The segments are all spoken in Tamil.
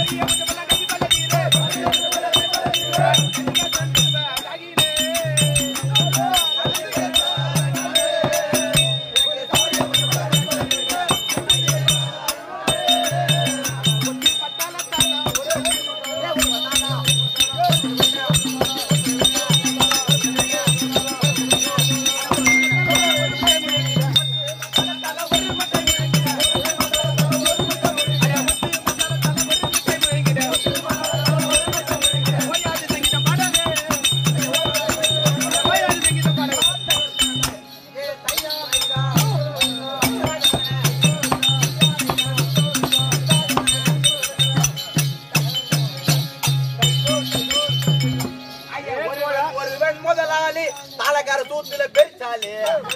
ஒருவன் ஒருவன் முதலாளி தாளக்கார தூத்துல பெருச்சாலி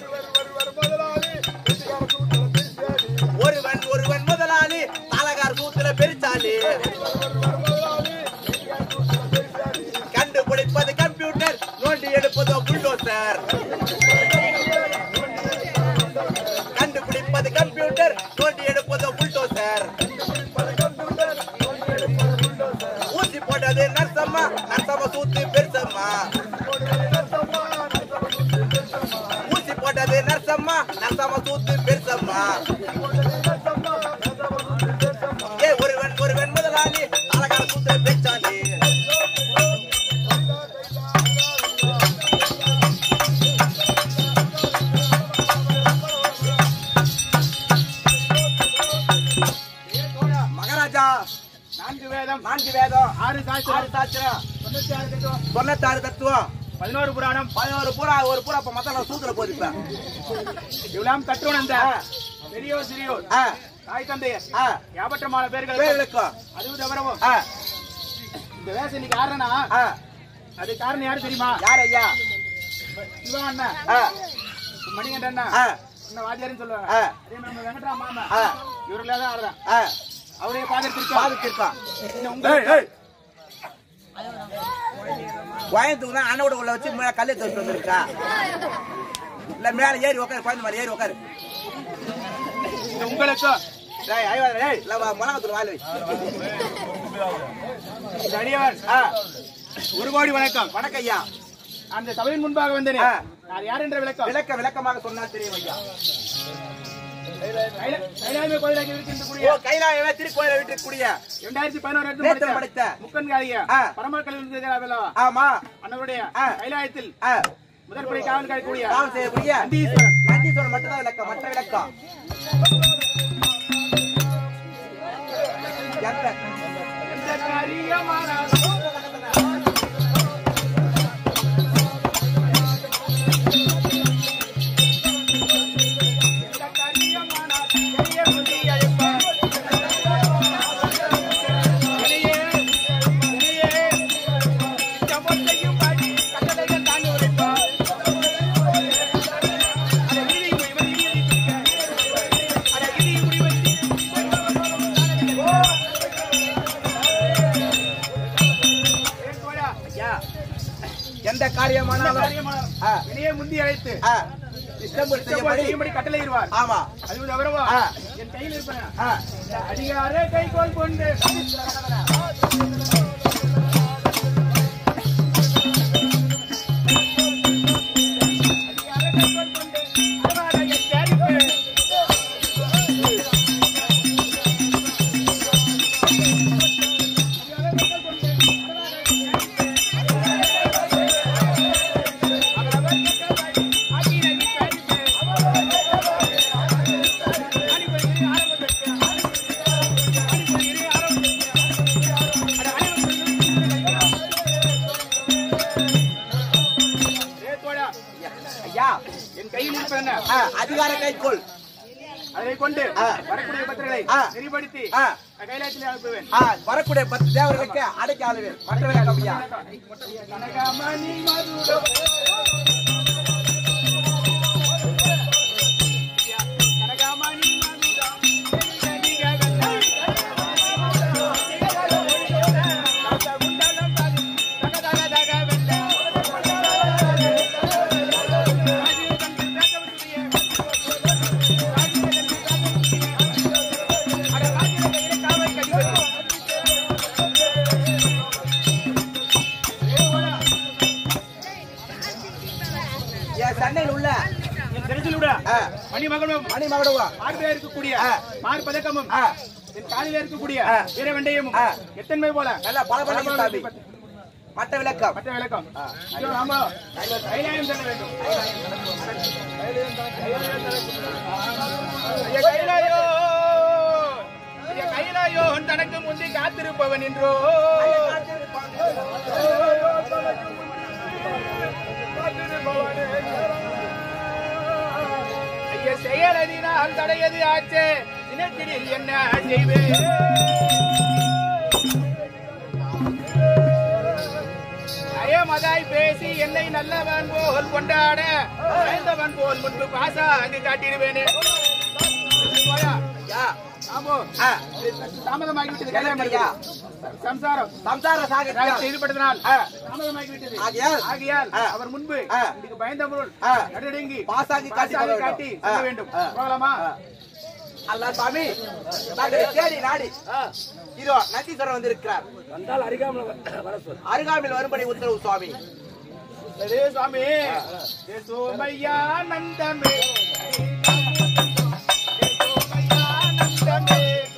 ஒருவன் ஒருவன் முதலாளி தாளக்கார தூத்துல பெருச்சாலி கண்டுபிடிப்பது கம்ப்யூட்டர் நோண்டி எடுப்பதோ புல்டோசர் கண்டுபிடிப்பது கம்ப்யூட்டர் நோண்டி எடுப்பதோ புல்டோசர் ஊசி போட்டது நர்சம்மா நர்சம்மா தூத்து பெருசம்மா ஊசி போட்டது நர்சம்மா நர்சம்மா தூத்து பெருசம்மா ஏ ஒருவன் ஒருவன் முதலாளி அழகான தூத்து பெருச்சாலி மகாராஜா நான்கு வேதம் நான்கு வேதம் ஆறு சாஸ்திரம் ஆறு சாஸ்திரம் தொண்ணூத்தி ஆறு தத்துவம் தொண்ணூத்தாறு தத்துவம் பதினோரு புராணம் பதினோரு பூரா ஒரு பூரா இப்ப மத்த சூத்துல போயிருப்பேன் இவ்வளவு கற்றுணர்ந்த ஆ. பெரியோர் சிறியோர் ஆ, தாய் தந்தையர் ஆ, ஏபற்றமான பேர்கள் பேர்களுக்கும் அது தவிரவும் ஆ, இந்த வேஷம் இன்னைக்கு ஆடுறனா ஆ, அது காரணம் யாரு தெரியுமா யார் ஐயா சிவா அண்ணன் ஆ, மணிகண்டன் அண்ணன் ஆ, இன்னும் வாத்தியாருன்னு சொல்லுவாங்க ஆ. அதே மாதிரி நம்ம வெங்கட்ராம மாமா ஆ. இவர்களே தான் ஆடுறேன் ஆ, அவரே பாதத்திற்கு பாதுக்கிருக்கான் இன்னும் உங்களுக்கு கோயம்புத்தூர் தான் அண்ணோட உள்ள வச்சு மேல கல்லை தோத்து வந்துருக்கா இல்ல மேல ஏறி உட்காரு குழந்தை மேல ஏறி உட்காரு இந்த உங்களுக்கும் டேய், ஐயா, டேய், இல்ல வா, மிளகாத்தூள் வாயில வை. இந்த அடியவன் ஆ, ஒரு கோடி வணக்கம் வணக்கம் ஐயா அந்த சபையின் முன்பாக வந்தேன் ஆ. நான் யார் என்ற விளக்கம் விளக்க விளக்கமாக சொன்னால் தெரியும் ஐயா கைல- கைலாயமே கோயிலாக இருக்கின்ற ஓ கைலாயமே திருக்கோயிலை விட்டுக்கூடிய இரண்டாயிரத்தி பதினோரு நேற்று படித்த. முக்கன் காலிய ஆ. பரம கல்வி ஆமா அன்னவருடைய ஆ. கைலாயத்தில் ஆ, முதற்படை காவல் காக்கக்கூடிய காவல் செய்யக்கூடிய நந்தீஸ்வரன். நந்தீஸ்வரன் மட்டும்தான் விளக்கம் மற்ற விளக்கம் எந்த எந்த காரியமான எந்த காரியமான பெரிய புத்தி அழைப்பார். இணையே, இணையே, சமத்தையும் பாடி கட்டளைகள் தாண்டி உரைப்பார். அட இடி முடிவது இடி துடிக்க. அட இடி முடிவது ஏன் தோழா? ஐயா எந்த காரியமானாலும் காரியமான ஆ, இணையே முந்தி அழைத்து ஆ, இஷ்டப்படி செய்யப்படி செய்யும்படி கட்டளையிடுவார் ஆமா அது தவிரவா ஆ. என் கையில் இருப்பன ஆ, இந்த அதிகார கைகோல் கொண்டு அதிகார கைகோல் கொண்டு அலவாரையை சேரிப்பு. அதிகார கைகோல் கொண்டு அலவாரையை சேரிப்பு. அவரவர் கேட்டவாய் ஆகியனை சேரிப்பு. அணிபுரிகிறேன் ஆரம்பத்திற்கு. அணிபுரிகிறேன் ஆரம்பத்திற்கு. அட அனைவரும் ஏ தோழா, ஐயா என் கையில் இருப்பது என்ன ஆ, அதிகார கைக்கோள் அதை கொண்டு ஆ. வரக்கூடிய பத்திரங்களை ஆ. நெறிப்படுத்தி ஆ, கைலாயத்திலே அனுப்புவேன் ஆ, வரக்கூடிய பத்து தேவர்களுக்கு அடைக்க ஆளுவேன் மற்ற விளக்கம் ஐயா கனகமணி மதுரம் கனகமணி மதுரம் கனிக வெள்ளை. தககுண்டலம் தகு, தகதகதக வெள்ளை. ராஜீவ கண்டு பேசவுடைய. ராஜீவ கண்டு பேசவுடைய. அட ராஜீவ கையில காவல் கடிவது. மணிமகனும் மணி மகடுவா மார்பிலே இருக்கக்கூடிய ஆ. மார் பதக்கமும் ஆ, என் காலிலே இருக்கக்கூடிய ஆ. வீரவெண்டையும் ஆ. எத்தன்மை போல நல்லா பல பல சாமி மட்ட விளக்கம் மற்ற விளக்கம் ஆ. ஐயோ, ராமா, கைலாயம் செல்ல வேண்டும் ஐயா, கைலாயோ ஐயா, கைலாயோ தனக்கு முந்தி காத்திருப்பவன் என்றோ ஐயா செயலதினால் தடையது ஆச்சே இனத்தினில் என்ன செய்வேன் நயமதாய் பேசி என்னை நல்லவன் போல் கொண்டாட பயந்தவன் போல் முன்பு பாசா அங்கு காட்டிடுவேனே போயா. ஐயா ஆமோ ஆ, தாமதமாகிவிட்டது என்ன கல்யாணம் ஐயா? பண்ணுறது. சம்சாரம் சம்சார சாகத்தியா ஈடுபட்டதனால் ஆ. தாமதமாகிவிட்டது ஆகையால் ஆகையால் ஆ. அவர் முன்பு ஆ. இதுக்கு பயந்தவர்கள் ஆ. நடுநடுங்கி பாசாங்கி காட்டி பாசாங்கி போக காட்டி வேண்டும். செல்ல ஆ. வேண்டும் ஆ. போகலாமா ஆ. அல்லா சாமி நாங்கள் தேடி நாடி இதோ நந்தீஸ்வரர் வந்திருக்கிறார் வந்தால் அருகாமல் வர சொல் அருகாமையில் வரும்படி உத்தரவு சுவாமி சரி சுவாமி ஏ சோமையா நந்தமே ஏ சோமையா நந்தமே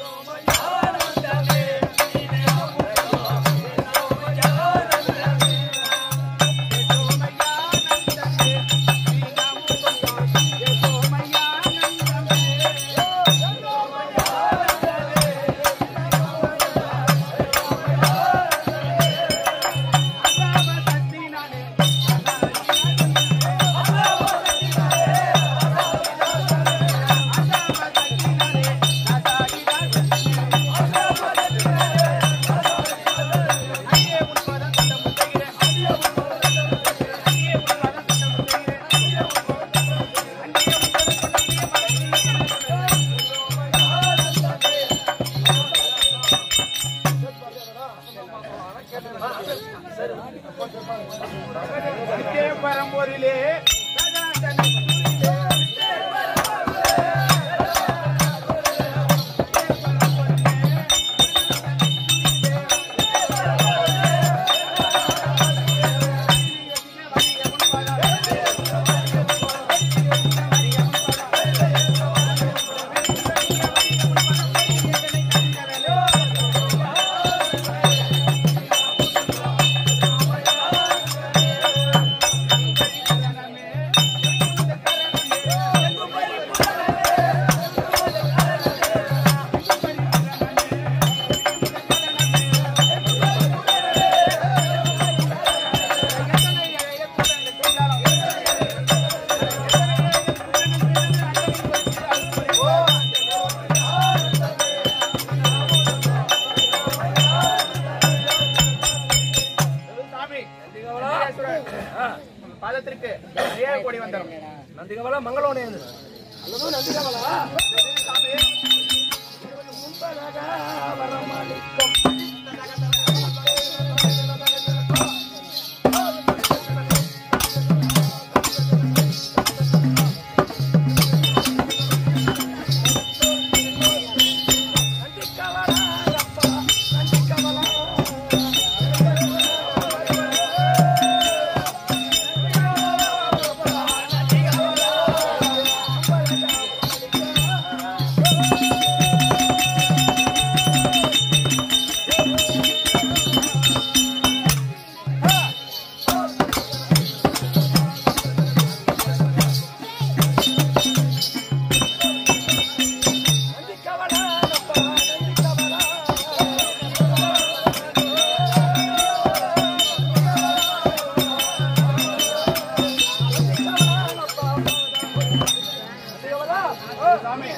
பரம்பூரிலே சாமி பாதத்திற்கு ஏழு கோடி வந்தரும் நந்திகவலா மங்களோனே அல்லது நந்திகவலா சாமி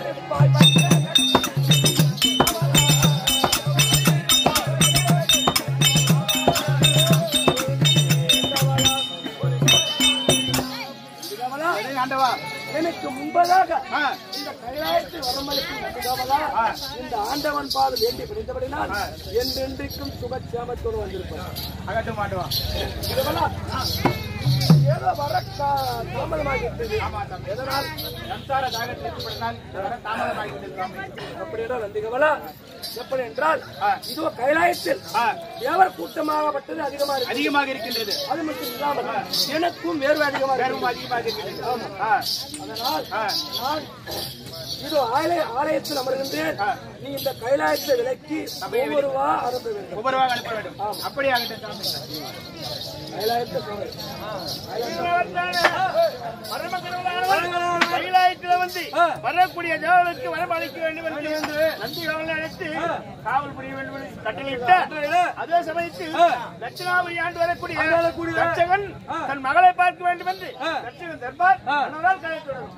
சரி, ஆண்டவா எனக்கு முன்பதாக ஆ, இந்த கைலாயத்தில் வரமளிக்கும் நந்திகவலா ஆ. இந்த ஆண்டவன் பால் வேண்டி பிடித்தபடினால் என்றென்றைக்கும் சுகட்சாமத்தோடு வந்திருப்பார் அகட்டும் ஆண்டவா நந்திகவலா, ஏதோ வர கா- தாமதமாகிவிட்டது ஆமா சாமி எதனால் சம்சார தாகத்தில் ஏற்பட்டதால் வர தாமதமாகிவிட்டது சாமி அப்படியெல்லாம் நந்திகமலா எப்படி என்றால் ஆ. இதோ கைலாயத்தில் ஆ, தேவர் கூட்டமாகப்பட்டது அதிகமா இருக்கு அதிகமாக இருக்கின்றது அது மட்டும் இல்லாமல் எனக்கும் வேர்வை அதிகமா இருக்கு வேர்வும் அதிகமாக இருக்கின்றது ஆ, அதனால் ஆ, நான் இதோ ஆலய ஆலயத்தில் அமர்கின்றேன் நீ இந்த கைலாயத்தை விலக்கி ஒவ்வொருவா அனுப்ப வேண்டும் ஒவ்வொருவாக அனுப்ப வேண்டும் அப்படியே ஆகட்டும் சாமி கைலாயத்தை போவேன் கைலாயத்தில் வந்து வரக்கூடிய தேவனுக்கு வரமளிக்க வேண்டும் என்று நந்தி காவலை அழைத்து காவல் புரிய வேண்டும் என்று கட்டளையிட்ட அதே சமயத்தில் தட்சிணாபுரி ஆண்டு வரக்கூடிய தட்சகன் தன் மகளை பார்க்க வேண்டும் என்று தட்சகன் தர்பார் மன்னரால் கலைத்துள்ளது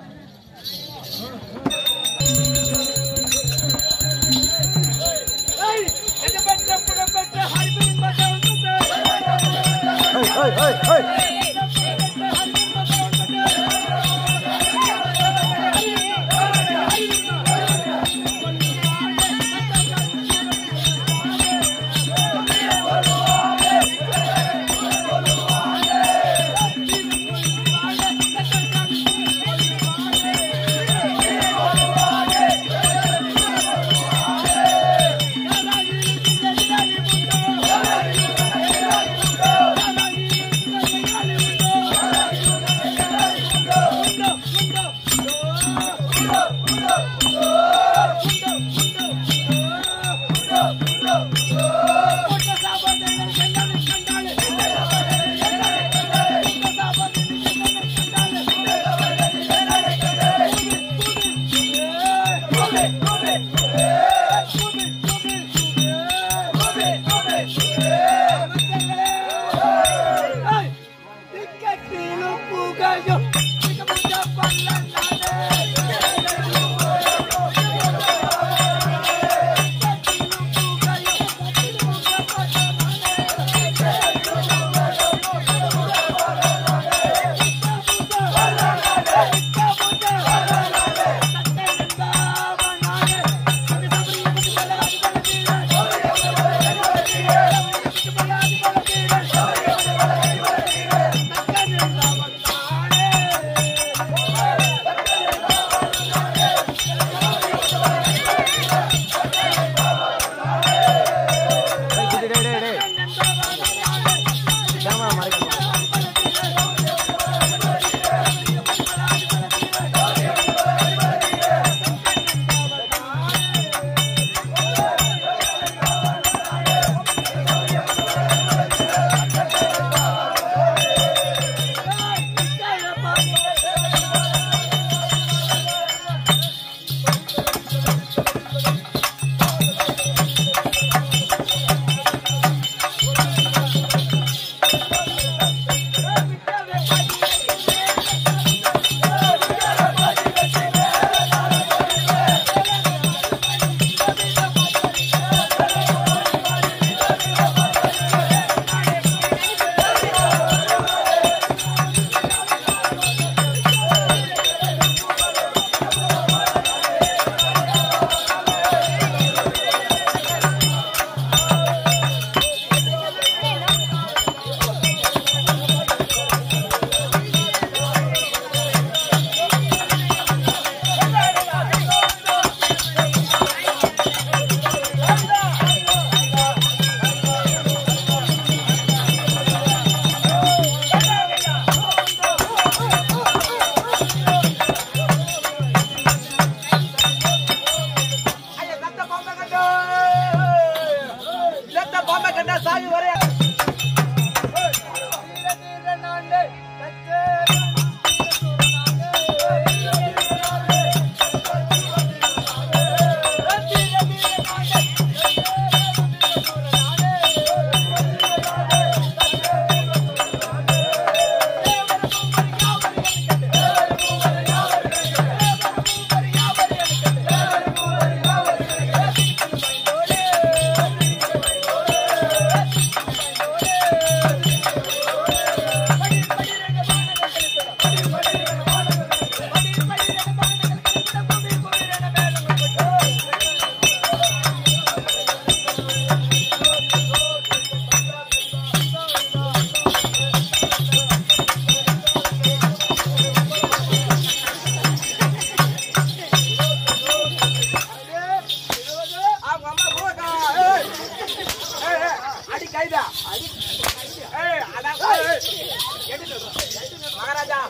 கைதா ஏய் அதான் ஏய், எடுத்து வா. மகாராஜா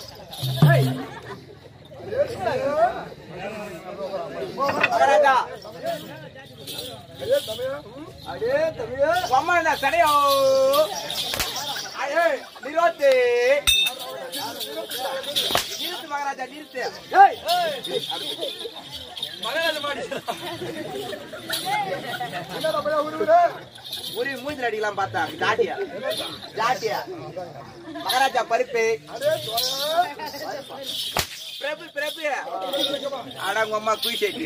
மகாராஜா அடே தமிழா பொம்மன சடையோ ஐயே நிரோத்து நிறுத்து மகாராஜா நிறுத்து ஏய் என்னடா பையா உருவுடா ஒரு மூஞ்சில் அடிக்கலாம் பார்த்தா ஜாட்டியா ஜாட்டியா மகாராஜா பருப்பு அடே தோயா பிரபு பிரபு அடங்க அம்மா குயிசேட்டி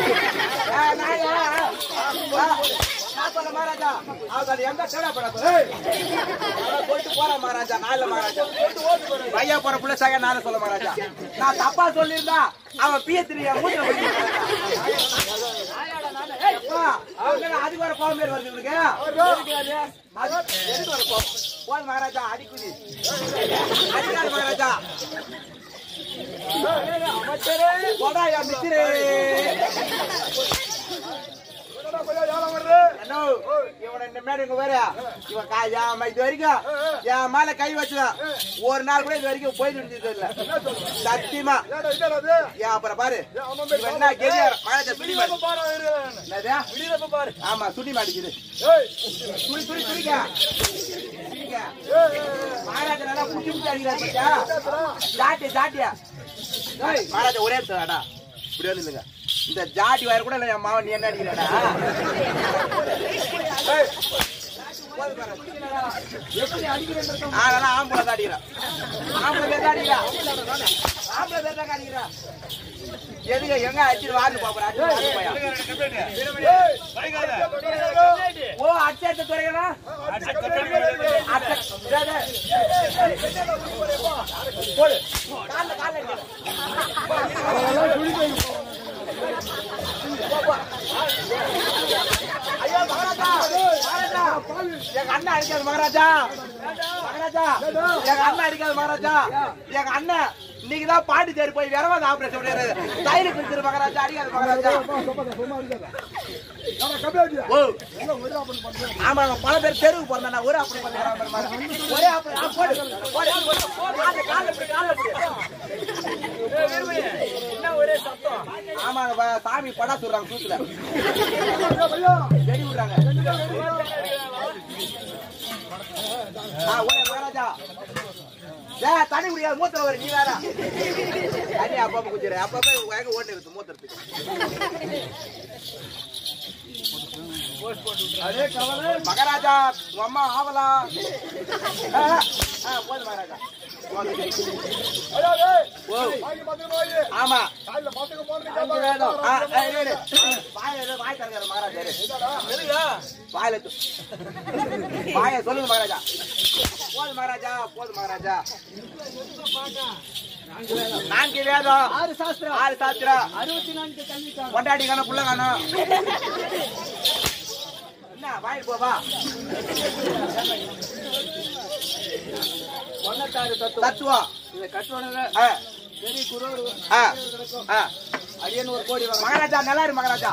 நான் சொல்ல மகாராஜா அவங்க எங்க தேடா பண்ண போயிட்டு போறேன் மகாராஜா நாலு மகாராஜா பையா போற புள்ள சாக நானும் சொல்ல மகாராஜா நான் தப்பா சொல்லியிருந்தா அவன் பிய திரிய மூஞ்சில அதுக்கு வர கோவம் பேர் வருது இவனுக்கு அது எதுக்கு வர கோவம் போது மகாராஜா அடிக்குது அடிக்காது மகாராஜா போடாயா மித்திரே என்னடா பையா யாரா வர்ற அண்ணோ, இவனை இந்த மேடம் இங்க வேற இவன் கா- என் ம- இது வரைக்கும் என் மேல கை வச்சுதான் ஒரு நாள் கூட இது வரைக்கும் போயிட்டு இருந்தது இல்ல சத்தியமா ஏடா என்னடா அது ஏன் அப்புறம் பாரு ஏன் அவன் போய் இவன் என்ன கெதியார் மழை சுடி மாடு விடியறப்ப பாரு இரு. என்னது? விடியறப்ப பாரு ஆமா சுடி மாட்டிக்குது ஏய் துடி துடி துடிக்க துடிக்க. ஏய் ஏய், மகாராஜா நல்லா குட்டி குட்டி அடிக்கிறார் பாத்தியா என்னடா ஜாட்டி ஜாட்டியா ஏய், மகாராஜா ஒரே இடத்துலடா இப்படி வந்து நில்லுங்க. இந்த ஜாட்டி வயர் கூட இல்ல என் மாவன் நீ என்ன அடிக்கிறடா ஏய் அதெல்லாம் ஆம்பளை தான் அடிக்கிறான் ஆம்பளை பேர் தான் அடிக்கிறான் ஆம்பளை பேர் தான் அடிக்கிறான் எதுங்க எங்க அடிச்சு வாரு பாப்பா ஓ அச்சத்தை துறைகளா ஐயோ மகாராஜா மகாராஜா எங்க அண்ணன் அடிக்காது மகாராஜா மகாராஜா எங்க அண்ணன் அடிக்காது மகாராஜா எங்க அண்ணன் இன்னைக்கு தான் பாண்டிச்சேரி போய் விரவாத ஆபரேஷன் பண்ணிடுறாரு தயிர் பிடிச்சிரு மகாராஜா அடிக்காது மகாராஜா ஓ ஆமாங்க பல பேர் தெருவுக்கு போறேன் ஒரு அப்படி பண்ண ஒரே அப்படி ஆ, போடு போடு காலை காலை இப்படி, காலை இப்படி. ஆமாங்க பா- சாமி படா சொல்றாங்க சூத்துல வெடி விடுறாங்க ஆ, ஓய் மகாராஜா ஏ தண்ணி குடிக்காது மூத்திர வர நீ வேற தண்ணி அப்பப்ப குடிச்சிரு அப்பப்ப வேக ஓட்டு இருக்கு மூத்திரத்துக்கு அதே கவலை மகாராஜா உங்க அம்மா ஆவலா ஆ, ஆ, போதும் மகாராஜா போதும். ஐயா டேய் ஓ வாங்கி பத்திரமா வை ஆமா காலைல பாத்துக்க போறதுக்கு அஞ்சு வேணும் ஆ, ஆ, இரு, இரு. வாய் எது, வாய் திறக்காத மகாராஜா இரு. வாயில து- வாயை சொல்லுங்க மகாராஜா போதும் மகாராஜா போதும் மகாராஜா நான்கு வேதம் ஆறு சாஸ்திரம் ஆறு சாத்திரம் அறுபத்தி நான்கு கல்விக்கான கொண்டாடி காணும் புள்ள காணும் என்ன வாய் போவா தொண்ணூத்தாறு தத்துவம் தத்துவம் இதை கட்டுவனங்க ஆ, பெரிய குரோடு ஆ, ஆ. அடியன் ஒரு கோடி வாங்க மகாராஜா நல்லா இரு மகாராஜா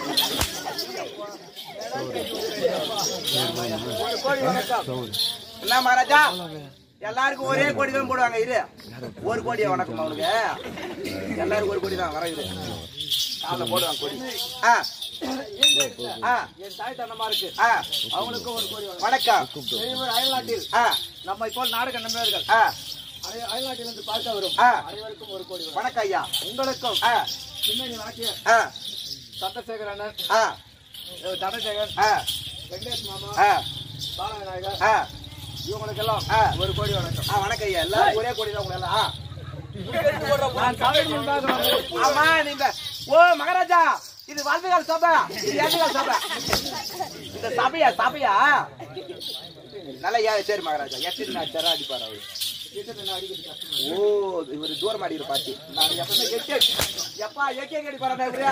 ஒரு கோடி வணக்கம் என்ன மகாராஜா எல்லாருக்கும் ஒரே கோடி தான் போடுவாங்க இரு ஒரு கோடி வணக்கம் அவனுக்கு எல்லாருக்கும் ஒரு கோடி தான் வர இரு காலைல போடுவாங்க கோடி ஆ ஆ என் தாய் தன்னமா இருக்கு ஆ அவங்களுக்கும் ஒரு கோடி வணக்கம் வணக்கம் பெரியவர் அயல்நாட்டில் ஆ நம்மை போல் நாடக நண்பர்கள் ஆ அய- அயல்நாட்டிலிருந்து பார்க்க வரும் ஆ. அனைவருக்கும் ஒரு கோடி வணக்கம் வணக்கம் ஐயா உங்களுக்கும் ஆ பின்னணி வாக்கிய ஆ சந்திரசேகர் அண்ணன் ஆ அஹ் தனசேகர் ஆ வெங்கடேஷ் மாமா ஆ பாலவிநாயகர் ஆ இவங்களுக்கெல்லாம் ஆ. ஒரு கோடி வணக்கம் ஆ வணக்கம் ஐயா எல்லாரும் ஒரே கோடி தான் உங்களை எல்லாம் ஆ. நான் தமிழ் முன்பாக வந்து ஆமா நீங்க ஓ மகாராஜா இது வாழ்வுகால் சபை இது எதுகால் சபை இந்த சபையா சபையா நல்லா ஏ சரி மகாராஜா எட்டு நான் தெர அடிப்பார் அவரு ஓ இவர் தூரம் அடிக்கிற பாத்தி நான் எப்பவுமே எட்டு எப்பா எக்கே அடி போறாடா இவரு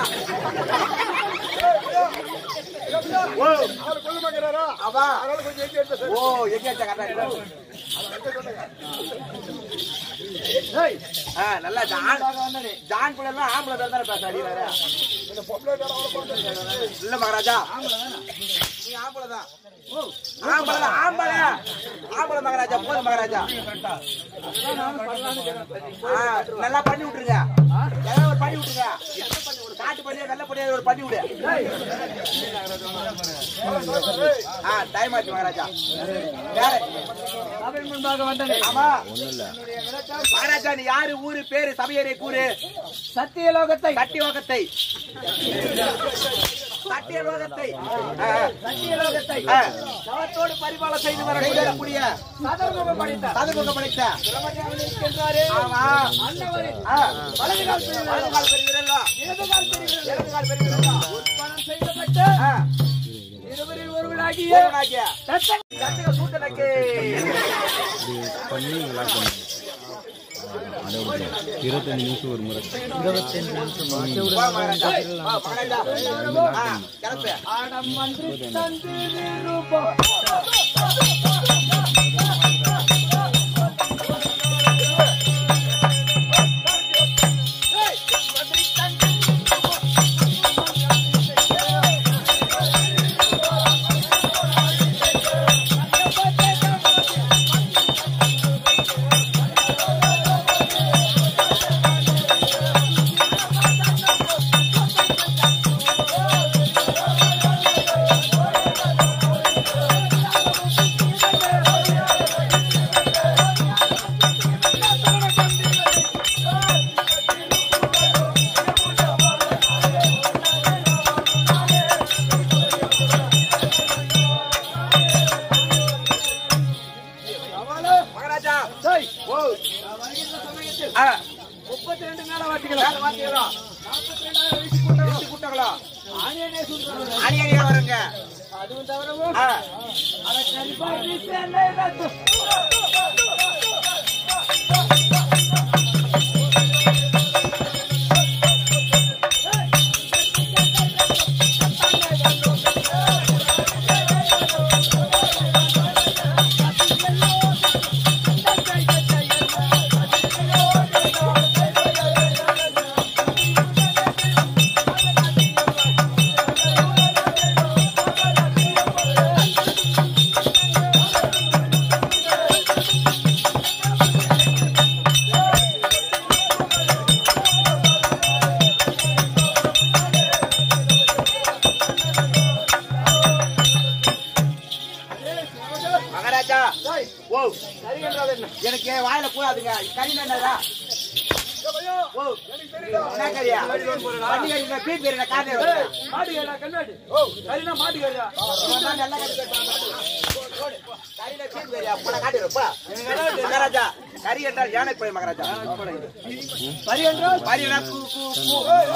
ஓ ஆளு கொள்ள மாட்டேங்கிறாரா அவா அதனால கொஞ்சம் எட்டி எடுத்து சரி. ஓ எக்கே அடிச்சா கரெக்டா ஏய், ஆ நல்லா ஜான் முன்பாக வந்தனே. ஜான் கூட எல்லாம் ஆம்பளை பேர் தானே பேச அடிக்கிறாரு இந்த பொம்பளை கார அவளை பார்த்து இல்ல மகாராஜா நீ ஆம்பளை தான் ஆம்பளை தான் ஆம்பளை ஆம்பளை மகாராஜா போதும் மகாராஜா ஆ, நல்லா பண்ணி விட்டுருங்க ஏதாவது ஒரு பண்ணி விட்டுருங்க ஒரு காட்டு பண்ணியா வெள்ள பண்ணியா ஒரு பண்ணி விடு ஆ டைம் ஆச்சு மகாராஜா வேற சபை முன்பாக வந்தனே ஆமா மகாராஜா நீ யாரு ஊரு பேரு சபையரை கூறு சத்தியலோகத்தை கட்டியோகத்தை கட்டியலோகத்தை சத்தியலோகத்தை ஆ. தவத்தோடு பரிபாலம் செய்து வரக்கூடிய சதர்முகம் படித்த சதுமுகம் படைத்த பிரம்மஞானி இருக்கின்றாரே ஆமா அன்னவரின் ஆ. வலது கால் பெரியவரா? வலது கால் பெரியவரல்லோ? இடது கால் பெரியவரா? இடது கால் பெரியவரல்லோ? உட்பணம் செய்யப்பட்ட ஆ. இருவரில் ஒருவராகிய தேவனாகிய தத்தன் கட்டிக சூட்டனுக்கு பண்ணி விளாட்ணும் இருபத்தஞ்சு நிமிஷம் ஒரு முறை வா மகாராஜா. வா, மகாராஜா. ஆ, கிளம்பு. ஆடம் அன்று தந்து நிரூபம் மகாராஜா டேய், ஓ நான் வருகின்ற சமயத்தில் ஆ, முப்பத்தி ரெண்டு மேல வாட்டிகளா வேலை வாத்தியங்களா? நாற்பத்தி ரெண்டாயிரம் வீசி கொண்டவா? வெட்டி கூட்டங்களா? ஆணியனே சொல்றாங்க. அணி அணியா வருங்க அதுவும் தவிரவும் ஆ, அட கரிப்பா வீசி என்னை நட்டு. மகாராஜா டேய், ஓ சரி என்றால் என்ன? எனக்கு வாயில கூடாதுங்க கறி என்னடா ஓ என்ன கறியா பண்ணி கறிங்க பீப் கறிங்க காதே டேய், மாடு கேடா, கண்ணாடி. சரினா மாடு கேடா. நல்ல கறி கறியில பீப் கறியா போட காட்டிடுப்பா மகாராஜா கறி என்றால் யானை படை மகாராஜா சரி என்றால் பரினா கூ கூ கூ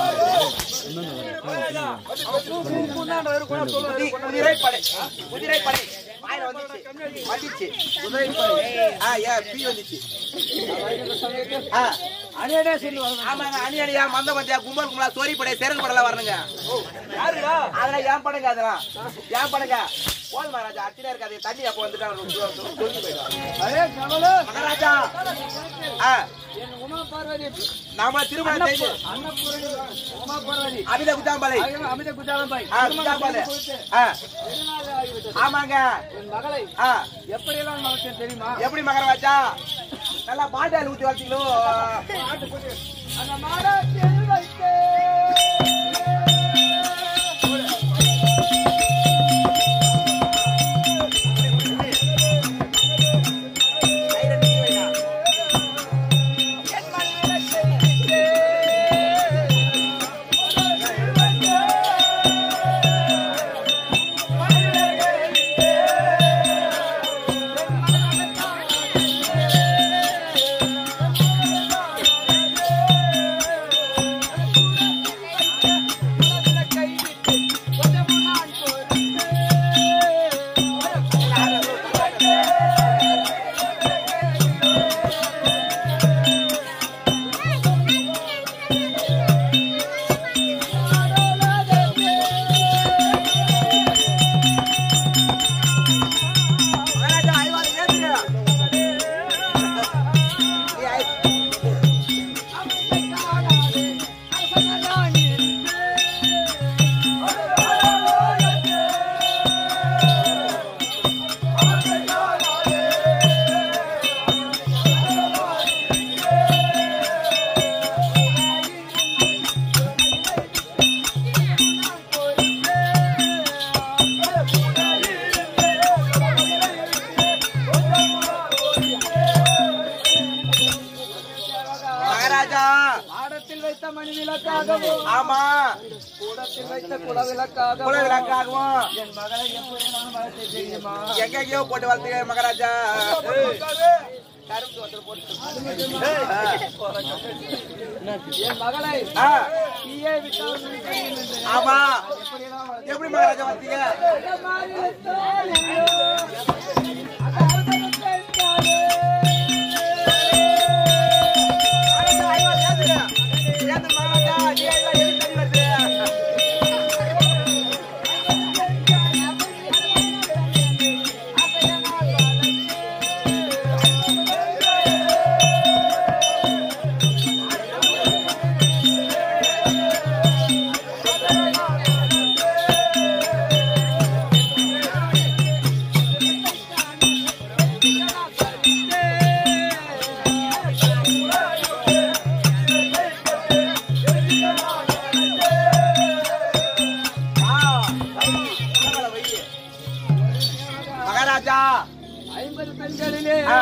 பூ, பூ, பூன்னான்ற ஒரு குணம் சொல்லுவாரு. குதி- குதிரை படை குதிரை படை வாயில வந்துச்சு வந்துச்சு குதிரை படை ஆ ஏ பீ வந்துச்சு வருகின்ற சமயத்தில் ஆ அணியனே சொல்லி வரணும். ஆமாங்க அணி அணியா மந்த மந்தியா கும்பல் கும்பலா சோரி படை சேரன் படலாம் வரணுங்க யாருடா? அதெல்லாம் ஏன் படங்க அதெல்லாம் ஏன் படங்க போது மகாராஜா அத்தினா இருக்காது தண்ணி அப்ப வந்துட்டா சொல்லி போயிடும் அரே, கமலு. மகாராஜா ஆ என் உமா பார்வதி நாம திருமணம் செய்து அன்னபூரணி உமா பார்வதி அபித குத்தாம்பாலை ஆகிய அமித குஜாலம்பாய் ஆ குத்தாம்பாலை ஆ வெகுநாள் ஆகிவிட்டது. ஆமாங்க என் மகளை ஆ எப்படியெல்லாம் மறத்தேன் தெரியுமா எப்படி மகாராஜா நல்லா பாட்டாளி ஊத்தி வளர்த்தீங்களோ அந்த மாடத்தில் வைத்தேன் ஆ மணி விளக்காகவும் ஆமா கூடத்தில் வைத்த குலவிளக்காகவும் குலவிளக்காகவும் என் மகளை எப்படி நான் வளர்த்து தெரியுமா எங்கெங்கயோ போட்டு வளர்த்துக்க மகாராஜா கரும்பு ஒருத்தர் போட்டு என் மகளை ஆ, தீயே விட்டால் நீ தெரியும் என்று ஆமா எப்படியெல்லாம் வளர்த்து எப்படி மகாராஜா வளர்த்தீங்க அந்த மாதிரி தோழியோ, அந்த அற்புதத்தை தானே. மகாராஜா, ஐயோ, ஏத்துங்க. ஏத்து மகாராஜா, நீ எல்லாம் எதுக்கு தண்ணி வருது? ஆ, பரவாயில்ல, வை. மகாராஜா ஐம்பது பெண்களிலே ஆ,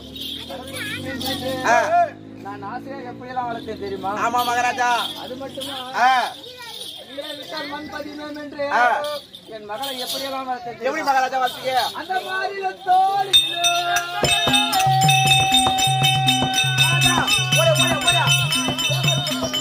ஆ, நான் ஆசையா எப்படியெல்லாம் வளர்த்தேன் தெரியுமா ஆமா மகாராஜா அது மட்டுமா ஆ, நீரை விட்டால் மண் பதினோம் என்று ஆ. என் மகளை எப்படியெல்லாம் வளர்த்தேன் எப்படி தெரியுமா மகாராஜா வளர்த்தீங்க அந்த மாதிரி தோழியோ ஓடு, ஓடு, ஓடு.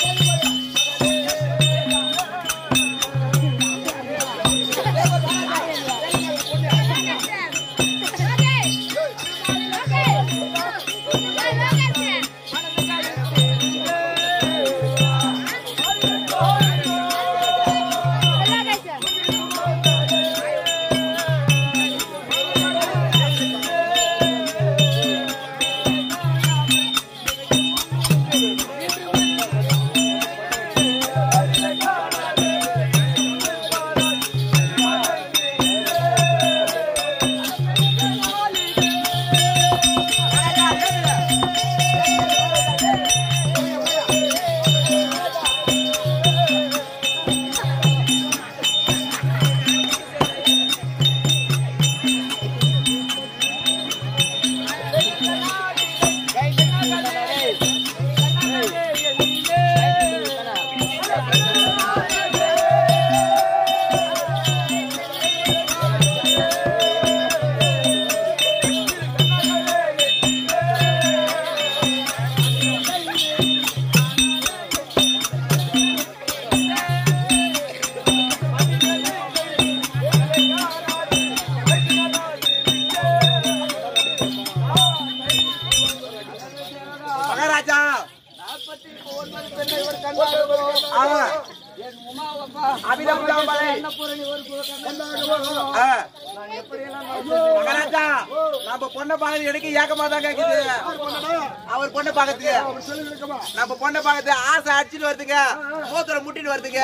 மகாராஜா நாற்பத்தி ஒன்பது பெண்ணை ஒரு கண்டாகவும் ஆமா என் உமாவப்பா அபிதம் உலாம்பலை. அன்னபூரணி ஒரு கண்டாகவும் ஆ, நான் எப்படியெல்லாம் வளர்த்தேன் மகாராஜா நம்ம பொண்ணை பார்க்கறது எனக்கு ஏக்கமா தான் கேக்குது அவர் பொண்ணை பார்க்கறதுக்கு நம்ம பொண்ணை பார்க்கறது ஆசை அடிச்சுட்டு வருதுங்க மூத்துல முட்டிட்டு வருதுங்க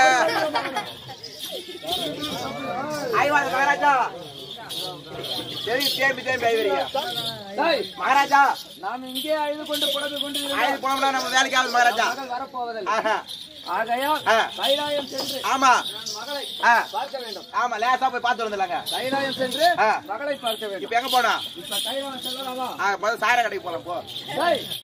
ஐவாத மகாராஜா சரி தேம்பி தேம்பி ஐவரிங்க டேய், மகாராஜா நாம் இங்கே அழுது கொண்டு புலம்பிக் கொண்டு ஆயுத போனோம்னா நம்ம வேலைக்கு ஆகுது மகாராஜா மகள் வரப்போவதில்லை ஆஹா. ஆகையால் ஆ. கைலாயம் சென்று ஆமா என் மகளை ஆ, பார்க்க வேண்டும் ஆமா லேசா போய் பார்த்து வந்துடலாங்க கைலாயம் சென்று ஆ. மகளை பார்க்க வேண்டும் இப்ப எங்க போனா இப்ப கைலாயம் செல்லலாமா ஆ, முதல்ல சார கடைக்கு போலாம் போ டேய்,